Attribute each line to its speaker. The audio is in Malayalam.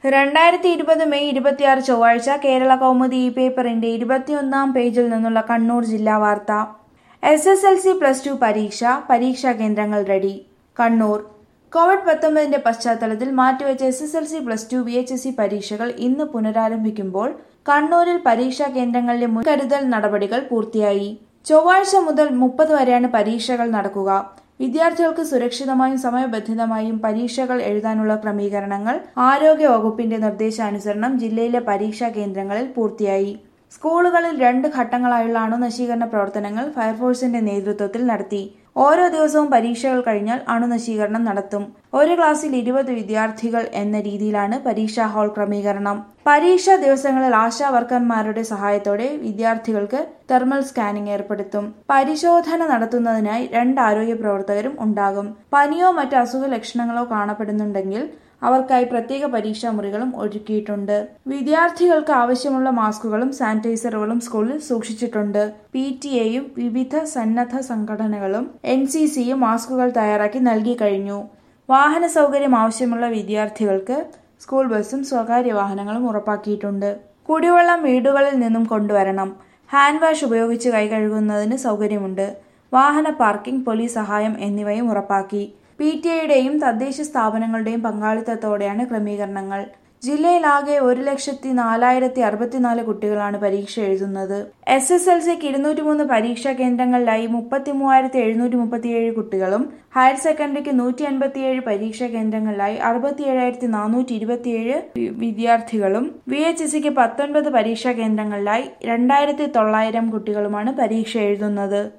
Speaker 1: രണ്ടായിരത്തി ഇരുപത് മെയ് ഇരുപത്തിയാറ് ചൊവ്വാഴ്ച കേരള കൗമുദി ഇ പേപ്പറിന്റെ ഇരുപത്തിയൊന്നാം പേജിൽ നിന്നുള്ള കണ്ണൂർ ജില്ലാ വാർത്ത S S L C plus two പരീക്ഷ പരീക്ഷാ കേന്ദ്രങ്ങൾ റെഡി കണ്ണൂർ കോവിഡ് പത്തൊമ്പതിന്റെ പശ്ചാത്തലത്തിൽ മാറ്റിവെച്ച S S L C plus two V H S C പരീക്ഷകൾ ഇന്ന് പുനരാരംഭിക്കുമ്പോൾ കണ്ണൂരിൽ പരീക്ഷാ കേന്ദ്രങ്ങളിലെ മുൻകരുതൽ നടപടികൾ പൂർത്തിയായി ചൊവ്വാഴ്ച മുതൽ മുപ്പത് വരെയാണ് പരീക്ഷകൾ നടക്കുക വിദ്യാർത്ഥികൾക്ക് സുരക്ഷിതമായും സമയബന്ധിതമായും പരീക്ഷകൾ എഴുതാനുള്ള ക്രമീകരണങ്ങൾ ആരോഗ്യ വകുപ്പിന്റെ നിർദ്ദേശാനുസരണം ജില്ലയിലെ പരീക്ഷാ കേന്ദ്രങ്ങളിൽ പൂർത്തിയായി സ്കൂളുകളിൽ രണ്ട് ഘട്ടങ്ങളായുള്ള അണുനശീകരണ പ്രവർത്തനങ്ങൾ ഫയർഫോഴ്സിന്റെ നേതൃത്വത്തിൽ നടത്തി ഓരോ ദിവസവും പരീക്ഷകൾ കഴിഞ്ഞാൽ അണുനശീകരണം നടത്തും ഒരു ക്ലാസ്സിൽ ഇരുപത് വിദ്യാർത്ഥികൾ എന്ന രീതിയിലാണ് പരീക്ഷാ ഹാൾ ക്രമീകരണം പരീക്ഷാ ദിവസങ്ങളിൽ ആശാ വർക്കർമാരുടെ സഹായത്തോടെ വിദ്യാർത്ഥികൾക്ക് തെർമൽ സ്കാനിംഗ് ഏർപ്പെടുത്തും പരിശോധന നടത്തുന്നതിനായി രണ്ട് ആരോഗ്യ പ്രവർത്തകരും ഉണ്ടാകും പനിയോ മറ്റ് അസുഖ ലക്ഷണങ്ങളോ കാണപ്പെടുന്നുണ്ടെങ്കിൽ അവർക്കായി പ്രത്യേക പരീക്ഷാ മുറികളും ഒരുക്കിയിട്ടുണ്ട് വിദ്യാർത്ഥികൾക്ക് ആവശ്യമുള്ള മാസ്കുകളും സാനിറ്റൈസറുകളും സ്കൂളിൽ സൂക്ഷിച്ചിട്ടുണ്ട് പി ടി എയും വിവിധ സന്നദ്ധ സംഘടനകളും എൻ സി സിയും മാസ്കുകൾ തയ്യാറാക്കി നൽകി കഴിഞ്ഞു വാഹന സൗകര്യം ആവശ്യമുള്ള വിദ്യാർത്ഥികൾക്ക് സ്കൂൾ ബസ്സും സ്വകാര്യ വാഹനങ്ങളും ഉറപ്പാക്കിയിട്ടുണ്ട് കുടിവെള്ളം വീടുകളിൽ നിന്നും കൊണ്ടുവരണം ഹാൻഡ് വാഷ് ഉപയോഗിച്ച് കൈ കഴുകുന്നതിന് സൗകര്യമുണ്ട് വാഹന പാർക്കിംഗ് പോലീസ് സഹായം എന്നിവയും ഉറപ്പാക്കി പി ടി ഐയുടെയും തദ്ദേശ സ്ഥാപനങ്ങളുടെയും പങ്കാളിത്തത്തോടെയാണ് ക്രമീകരണങ്ങൾ ജില്ലയിലാകെ ഒരു ലക്ഷത്തി നാലായിരത്തി അറുപത്തിനാല് കുട്ടികളാണ് പരീക്ഷ എഴുതുന്നത് എസ് എസ് എൽ സിക്ക് ഇരുന്നൂറ്റി മൂന്ന് പരീക്ഷാ കേന്ദ്രങ്ങളിലായി മുപ്പത്തി മൂവായിരത്തി എഴുന്നൂറ്റി മുപ്പത്തിയേഴ് കുട്ടികളും ഹയർ സെക്കൻഡറിക്ക് നൂറ്റി അൻപത്തിയേഴ് പരീക്ഷാ കേന്ദ്രങ്ങളിലായി അറുപത്തി ഏഴായിരത്തി നാനൂറ്റി ഇരുപത്തിയേഴ് വിദ്യാർത്ഥികളും വി എച്ച് എസ് സിക്ക് പത്തൊൻപത് പരീക്ഷാ കേന്ദ്രങ്ങളിലായി രണ്ടായിരത്തി തൊള്ളായിരം കുട്ടികളുമാണ് പരീക്ഷ എഴുതുന്നത്